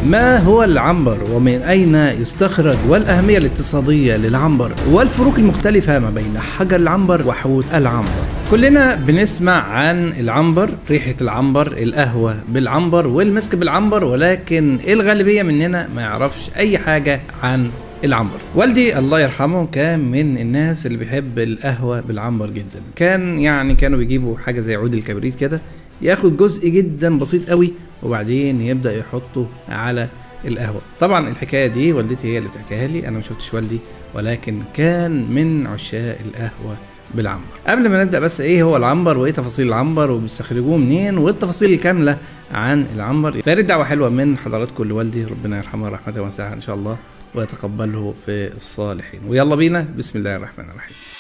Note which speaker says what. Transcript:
Speaker 1: ما هو العنبر ومن أين يستخرج والأهمية الاقتصادية للعنبر والفروق المختلفة ما بين حجر العنبر وحوت العنبر كلنا بنسمع عن العنبر ريحة العنبر القهوة بالعنبر والمسك بالعنبر ولكن الغالبية مننا ما يعرفش أي حاجة عن العنبر والدي الله يرحمه كان من الناس اللي بيحب القهوة بالعنبر جدا كان يعني كانوا بيجيبوا حاجة زي عود الكبريت كده ياخد جزء جدا بسيط قوي وبعدين يبدا يحطه على القهوه طبعا الحكايه دي والدتي هي اللي بتحكيها لي انا ما شفتش والدي ولكن كان من عشاق القهوه بالعنبر قبل ما نبدا بس ايه هو العنبر وايه تفاصيل العنبر وبيستخرجوه منين والتفاصيل الكامله عن العنبر فارد دعوه حلوه من حضراتكم لوالدي ربنا يرحمه رحمه واسعه ان شاء الله ويتقبله في الصالحين ويلا بينا بسم الله الرحمن الرحيم